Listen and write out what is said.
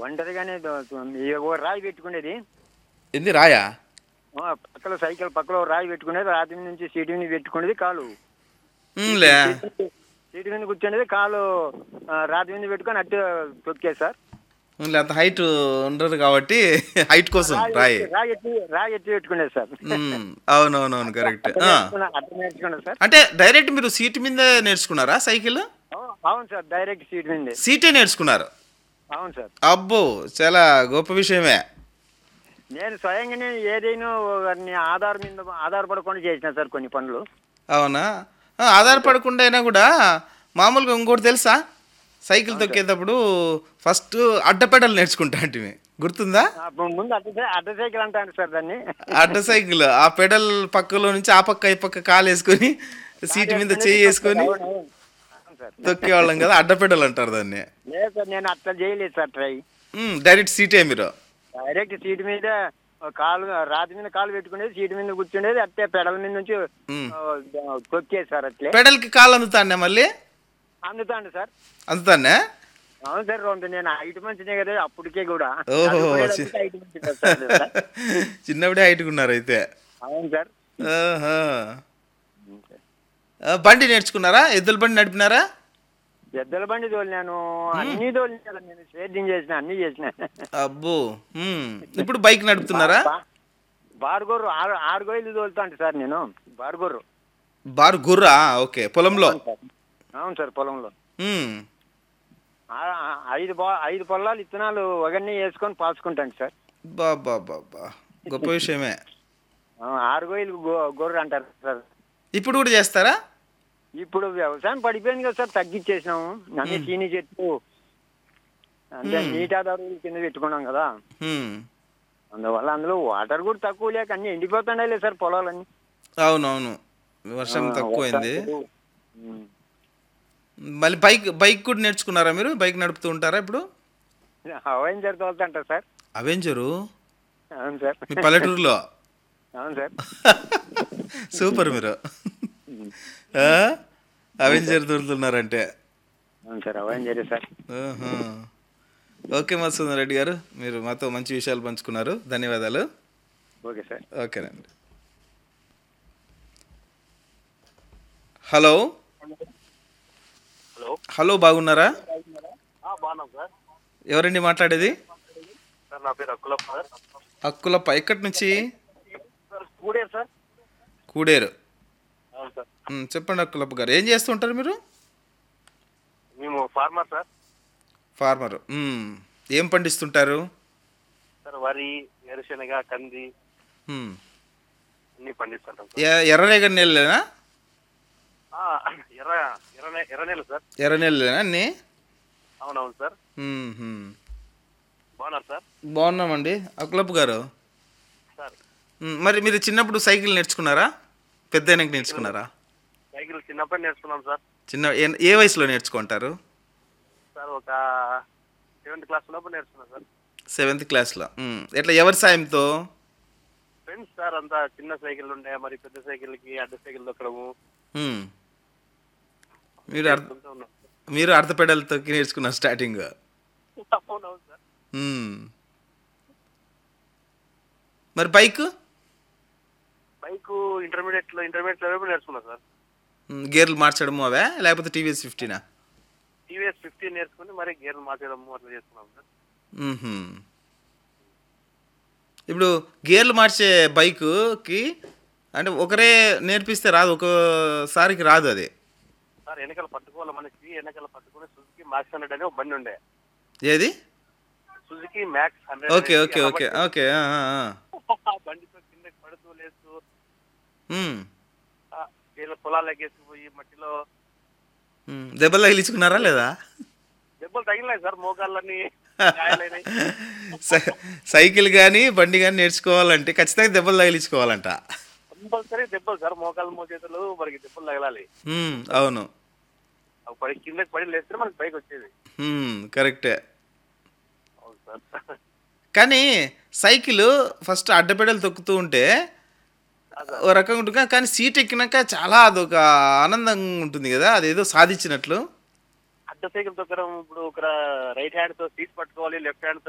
ఒంటరిగానే దో- ఈ ఓ రాయి పెట్టుకునేది ఏంది రాయా ఆ, పక్కలో సైకిల్ పక్కలో ఓ రాయి పెట్టుకునేది రాత్రి నుంచి సీటు మీద పెట్టుకునేది కాలు ఉమ్లే సీటు మీద కూర్చునేది కాలు ఆ, రాత్రి మీద పెట్టుకొని అట్టే తొక్కేది సార్ ఉమ్లే అంత హైట్ ఉండదు కాబట్టి హైట్ కోసం రాయి ఎత్తి- రాయి ఎత్తి రాయి ఎత్తి పెట్టుకునేది సార్ ఉమ్, అవునవునవును కరెక్ట్ అట్ట నేర్చుకున్నా అట్ట నేర్చుకున్నా సార్ అంటే డైరెక్ట్ మీరు సీట్ మీద నేర్చుకున్నారా సైకిల్ అవు- అవును సార్ డైరెక్ట్ సీట్ మీద సీటే నేర్చుకున్నారు అవును సార్ అబ్బో చాలా గొప్ప విషయమే నేను స్వయంగానే ఏదైనా వారిని ఆధార్ మీద ఆధారపడకుండా చేసిన సార్ కొన్ని పనులు అవునా ఆ, ఆధారపడకుండా అయినా కూడా మామూలుగా ఇంకోటి తెలుసా సైకిల్ తొక్కేటప్పుడు ఫస్ట్ అడ్డపెడలు నేర్చుకుంటా అంటే గుర్తుందా అప్పుడు ముందు అడ్డ సై- అడ్డ సైకిల్ అంటాను సార్ దాన్ని అడ్డ సైకిల్ ఆ పెడల్ పక్కలో నుంచి ఆ పక్క ఈ పక్క కాలు వేసుకొని సీట్ మీద చేయి వేసుకొని అవును, అవును. అవును సార్ తొక్కేవాళ్ళం కదా అడ్డ పెడల్ అంటారు దాన్ని లేదు సార్ నేను అట్లా చేయలేదు సార్ ట్రై ఉమ్, డైరెక్ట్ సీటే మీరు డైరెక్ట్ సీట్ మీద ఒక కాలు రాతి మీద కాలు పెట్టుకునేది సీట్ మీద కూర్చునేది అట్టే పెడల మీద నుంచి మ్. ఆ, తొక్కేది సార్ అట్లే పెడల్కి కాలు అందుతానే మళ్ళీ అందుతాండి సార్ అందుతానే అవును సార్ రెండు నేను హైట్ మంచిదే కదా అప్పటికే కూడా ఓహో, చదువుకునేటప్పుడు height మంచిదే సార్. చిన్నప్పుడే హైట్కున్నారు అయితే అవును సార్ ఆహా. ఆ, బండి నేర్చుకున్నారా ఎద్దుల బండి నడిపినారా ఎద్దల బండి తోలినాను అన్ని తోలినా నేను సేద్యం చేసిన అన్ని చేసిన అబ్బో ఉమ్. ఇప్పుడు బైక్ నడుపుతున్నారా బా- బారుగొర్రు ఆరు ఆరు గొయ్యలు తోలుతాంటి సార్ నేను బారుగొర్రు బారు గుర్రా ఓకే పొలంలో అవును సార్ అవును సార్ పొలంలో ఉమ్. ఆ- ఆ- ఐదు బా ఐదు పొలాలు ఇత్తనాలు ఒకరిని వేసుకొని పాసుకుంటాను సార్ బా బా బా బా గొప్ప విషయమే ఆ, ఆరు గొయ్యలు గొ- గొర్రె అంటారు సార్ ఇప్పుడు కూడా చేస్తారా ఇప్పుడు వ్యవసాయం పడిపోయింది కదా సార్ తగ్గించేసినాము అన్ని చీని చెట్లు అంటే నీటాదారుల కింద పెట్టుకున్నాం కదా ఉమ్. అందువల్ల అందులో వాటర్ కూడా తక్కువ లేక అన్ని ఎండిపోతుండే సార్ పొలాలన్నీ అవునవును వర్షం ఆ, తక్కువైంది వర్షాలు, ఉమ్. మళ్ళీ బైక్ బైక్ కూడా నేర్చుకున్నారా మీరు బైక్ నడుపుతూ ఉంటారా ఇప్పుడు అవెంజర్ తోలుతుంటారు సార్ అవెంజరు అవును సార్ మీ పల్లెటూరులో అవును సార్ సూపర్ మీరు ఆ? అవెంజర్ దొరుకుతున్నారంటే అవును సార్ అవెంజర్ సార్ ఆహా. ఓకే మధుసూదన్ రెడ్డి గారు మీరు మాతో మంచి విషయాలు పంచుకున్నారు ధన్యవాదాలు ఓకే సార్ ఓకేనండి హలో హలో హలో బాగున్నారా బాగున్నాం సార్ ఎవరండి మాట్లాడేది సార్ నా పేరు అక్కులప్ప సార్ హక్కులప్ప ఎక్కడి నుంచి సార్ కూడే సార్ కూడేరు అవును సార్ ఉమ్, చెప్పండి హక్కులప్ప గారు ఏం చేస్తుంటారు మీరు మేము ఫార్మర్ సార్ ఫార్మర్ ఉమ్, ఏం పండిస్తుంటారు సార్ వరి వేరుశనగ కంది ఉమ్, అన్ని పండిస్తుంటాం సార్ ఎ- ఎర్రరేగడి నెలలేనా ఆ, ఎర్ర ఎర్ర ఎర్ర నెల సార్ ఎర్ర నెలలేనా అన్నీ అవునవును సార్ ఉమ్, ఉమ్. బాగున్నారు సార్ బాగున్నామండి అకులప్ప గారు సార్ ఉమ్, మరి మీరు చిన్నప్పుడు సైకిల్ నేర్చుకున్నారా పెద్ద అయినాక నేర్చుకున్నారా సైకిల్ చిన్నప్పుడు నేర్చుకున్నాం సార్ చిన్న ఏ- ఏ వయసులో నేర్చుకుంటారు సార్ ఒక సెవెంత్ క్లాస్ ఉన్నప్పుడు నేర్చుకున్నాం సార్ సెవెంత్ క్లాస్లో ఉమ్, ఎట్లా ఎవరి సాయంతో ఫ్రెండ్స్ సార్ అంతా చిన్న సైకిల్ ఉండే మరి పెద్ద సైకిల్కి అడ్డ సైకిల్ దొక్కడము ఉమ్. మీరు అర్ధ చేసుకుంటూ ఉన్నాం మీరు అర్ధ పెడల్ తొక్కి నేర్చుకున్నారు స్టార్టింగ్ అవునవును సార్ ఉమ్. మరి బైక్ బైక్ ఇంటర్మీడియట్ లో ఇంటర్మీడియట్ లెవెల్ నేర్చుకున్నా సార్ ఉమ్, గేర్లు మార్చడము అవే లేకపోతే టీవీఎస్ ఫిఫ్టీనా టీవీఎస్ ఫిఫ్టీన్ నేర్చుకుని మరి గేర్లు మార్చడము అట్లా చేసుకున్నాం సార్ మ్మ్హ్మ్. ఇప్పుడు గేర్లు మార్చే బైక్కి అంటే ఒకరే నేర్పిస్తే రాదు ఒకసారికి రాదు అది సార్ వెనకాల పట్టుకోవాలి మనకి వెనకాల పట్టుకుని సుజుకి మ్యాక్స్ హండ్రెడ్ అనే ఒక బండి ఉండే ఏది Suzuki max hundred okay okay okay okay ఆ, ఆ, ఆ. బండితో కిందకి పడుతూ లేస్తూ మ్మ్. ఆ, వీళ్ళ పొలాలకు వేసిపోయి మట్టిలో మ్మ్. దెబ్బలు తగిలించుకున్నారా లేదా దెబ్బలు తగిలినాయి సార్ మోకాళ్ళని గాయాలైనాయి సై- సైకిల్ కానీ బండి కానీ నేర్చుకోవాలంటే ఖచ్చితంగా దెబ్బలు తగిలించుకోవాలంట కంపల్సరీ దెబ్బలు సార్ మోకాళ్ళు మోచేతులు మనకి దెబ్బలు తగలాలి మ్మ్. అవును అవి పడి కిందకి పడి లేస్తే మనకి పైకి వచ్చేది మ్మ్. కరెక్టే అవును సార్ కానీ సైకిల్ ఫస్ట్ అడ్డపెడలు తొక్కుతూ ఉంటే ఓ రకంగా ఉంటుంది కా- కానీ సీట్ ఎక్కినాక చాలా అదొక ఆనందంగా ఉంటుంది కదా అదేదో సాధించినట్లు అడ్డ సైకిల్ తొక్కడం ఇప్పుడు ఒక రైట్ హ్యాండ్ తో సీట్ పట్టుకోవాలి లెఫ్ట్ హ్యాండ్